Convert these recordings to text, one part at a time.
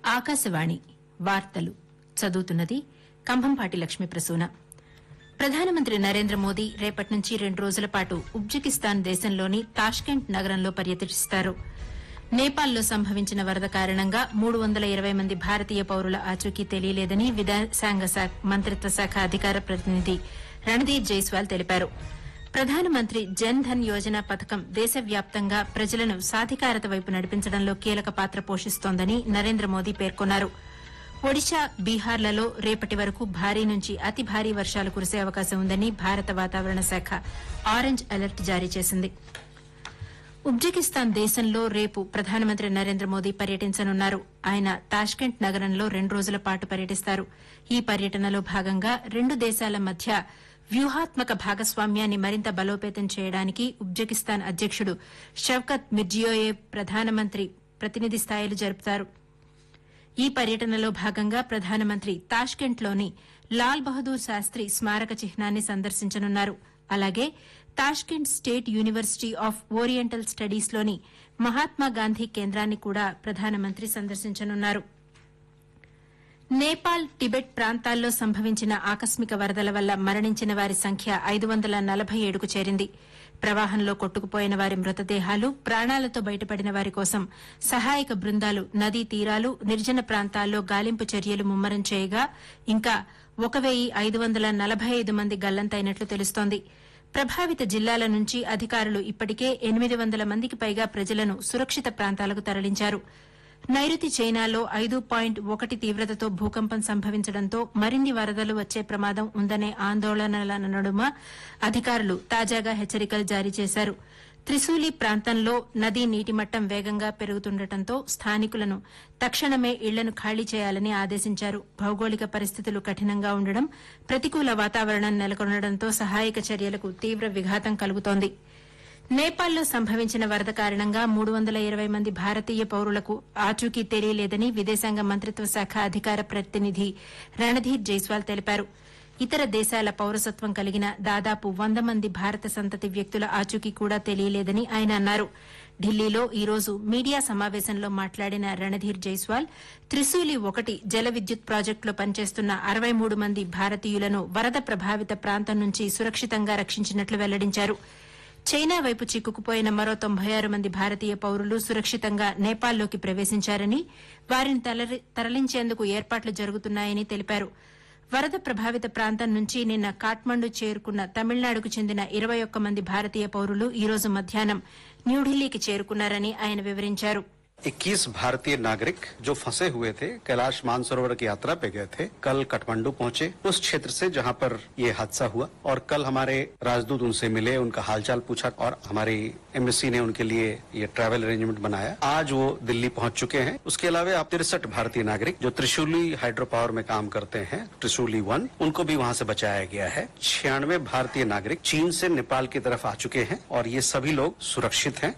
ఆకాశవాణి వార్తలు చదువుతున్నది కంభంపాటి లక్ష్మీ ప్రసూన ప్రధానమంత్రి నరేంద్ర మోదీ రేపటి నుంచి రెండు రోజుల పాటు ఉజ్బెకిస్తాన్ దేశంలోని తాష్కెంట్ నగరంలో పర్యటిస్తారు నేపాల్లో సంభవించిన వరద కారణంగా మూడు వందల ఇరవై మంది భారతీయ పౌరుల ఆచూకీ తెలియలేదని విదేశాంగ శాఖ మంత్రిత్వ శాఖ అధికార ప్రతినిధి రణదీప్ జైస్వాల్ తెలిపారు ప్రధానమంత్రి జన్ ధన్ యోజన పథకం దేశవ్యాప్తంగా ప్రజలను సాధికారత వైపు నడిపించడంలో కీలక పాత్ర పోషిస్తోందని నరేంద్ర మోదీ పేర్కొన్నారు ఒడిశా బీహార్లలో రేపటి వరకు భారీ నుంచి అతి భారీ వర్షాలు కురిసే అవకాశం ఉందని భారత వాతావరణ శాఖ ఆరెంజ్ అలర్ట్ జారీ చేసింది ఉజ్బెకిస్తాన్ దేశంలో రేపు ప్రధానమంత్రి నరేంద్ర మోదీ పర్యటించనున్నారు ఆయన తాష్కెంట్ నగరంలో రెండు రోజుల పాటు పర్యటిస్తారు ఈ పర్యటనలో భాగంగా రెండు దేశాల మధ్య వ్యూహాత్మక భాగస్వామ్యాన్ని మరింత బలోపేతం చేయడానికి ఉజ్బెకిస్తాన్ అధ్యకుడు షవ్కత్ మిర్జియోయేవ్ ప్రధానమంత్రి ప్రతినిధి స్థాయిలు జరుపుతారు ఈ పర్యటనలో భాగంగా ప్రధానమంత్రి తాష్కెంట్లోని లాల్ బహదూర్ శాస్త్రి స్మారక చిహ్నాన్ని సందర్శించనున్నారు అలాగే Tashkent state university of oriental స్టడీస్లోని మహాత్మాగాంధీ కేంద్రాన్ని కూడా ప్రధానమంత్రి సందర్శించనున్నారు నేపాల్ టిబెట్ ప్రాంతాల్లో సంభవించిన ఆకస్మిక వరదల వల్ల మరణించిన వారి సంఖ్య ఐదు వందల నలభై ఏడుకు చేరింది ప్రవాహంలో కొట్టుకుపోయిన వారి మృతదేహాలు ప్రాణాలతో బయటపడిన వారి కోసం సహాయక బృందాలు నదీ తీరాలు నిర్జన ప్రాంతాల్లో గాలింపు చర్యలు ముమ్మరం చేయగా ఇంకా ఒక వెయ్యి ఐదు వందల నలభై ఐదు మంది గల్లంతైనట్లు తెలుస్తోంది ప్రభావిత జిల్లాల నుంచి అధికారులు ఇప్పటికే ఎనిమిది వందల మందికి పైగా ప్రజలను సురక్షిత ప్రాంతాలకు తరలించారు నైరుతి చైనాలో ఐదు పాయింట్ ఒకటి తీవ్రతతో భూకంపం సంభవించడంతో మరిన్ని వరదలు వచ్చే ప్రమాదం ఉందనే ఆందోళనల నడుమ అధికారులు తాజాగా హెచ్చరికలు జారీ చేశారు త్రిశూలి ప్రాంతంలో నదీ నీటి మట్టం వేగంగా పెరుగుతుండటంతో స్థానికులను తక్షణమే ఇళ్లను ఖాళీ చేయాలని ఆదేశించారు భౌగోళిక పరిస్థితులు కఠినంగా ఉండడం ప్రతికూల వాతావరణం నెలకొనడంతో సహాయక చర్యలకు తీవ్ర విఘాతం కలుగుతోంది నేపాల్లో సంభవించిన వరద కారణంగా మూడు వందల ఇరవై మంది భారతీయ పౌరులకు ఆచూకీ తెలియలేదని విదేశాంగ మంత్రిత్వ శాఖ అధికార ప్రతినిధి రణధీర్ జైస్వాల్ తెలిపారు ఇతర దేశాల పౌరసత్వం కలిగిన దాదాపు వంద మంది భారత సంతతి వ్యక్తుల ఆచూకీ కూడా తెలియలేదని ఆయన అన్నారు ఢిల్లీలో ఈ రోజు మీడియా సమావేశంలో మాట్లాడిన రణధీర్ జైస్వాల్ త్రిశూలి ఒకటి జల విద్యుత్ ప్రాజెక్టులో పనిచేస్తున్న అరవై మూడు మంది భారతీయులను వరద ప్రభావిత ప్రాంతం నుంచి సురక్షితంగా రక్షించినట్లు వెల్లడించారు చైనా వైపు చిక్కుకుపోయిన మరో తొంభై ఆరు మంది భారతీయ పౌరులు సురక్షితంగా నేపాల్లోకి ప్రవేశించారని వారిని తలరి- తరలించేందుకు ఏర్పాట్లు జరుగుతున్నాయని తెలిపారు వరద ప్రభావిత ప్రాంతం నుంచి నిన్న కాఠ్మండు చేరుకున్న తమిళనాడుకు చెందిన ఇరవై ఒక్క మంది భారతీయ పౌరులు ఈ రోజు మధ్యాహ్నం న్యూఢిల్లీకి చేరుకున్నారని ఆయన వివరించారు 21 भारतीय नागरिक जो फंसे हुए थे कैलाश मानसरोवर की यात्रा पे गए थे कल काठमांडू पहुंचे उस क्षेत्र से जहां पर ये हादसा हुआ और कल हमारे राजदूत उनसे मिले उनका हालचाल पूछा और हमारी एम्बेसी ने उनके लिए ये ट्रैवल अरेंजमेंट बनाया आज वो दिल्ली पहुंच चुके हैं उसके अलावा आप तिरसठ भारतीय नागरिक जो त्रिशूली हाइड्रो पावर में काम करते हैं त्रिशूली वन उनको भी वहां से बचाया गया है छियानवे भारतीय नागरिक चीन से नेपाल की तरफ आ चुके हैं और ये सभी लोग सुरक्षित हैं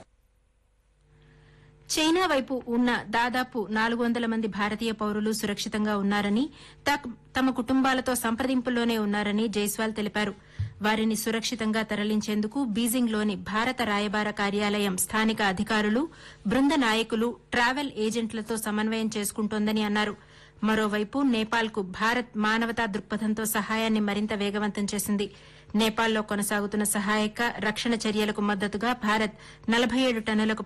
చైనా వైపు ఉన్న దాదాపు నాలుగు వందల మంది భారతీయ పౌరులు సురక్షితంగా ఉన్నారని తక్- తమ కుటుంబాలతో సంప్రదింపుల్లోనే ఉన్నారని జైస్వాల్ తెలిపారు వారిని సురక్షితంగా తరలించేందుకు బీజింగ్లోని భారత రాయబార కార్యాలయం స్థానిక అధికారులు బృంద నాయకులు ట్రావెల్ ఏజెంట్లతో సమన్వయం చేసుకుంటోందని అన్నారు మరోవైపు నేపాల్కు భారత్ మానవతా దృక్పథంతో సహాయాన్ని మరింత వేగవంతం చేసింది నేపాల్లో కొనసాగుతున్న సహాయక రక్షణ చర్యలకు మద్దతుగా భారత్ నలభై ఏడు టన్నులకు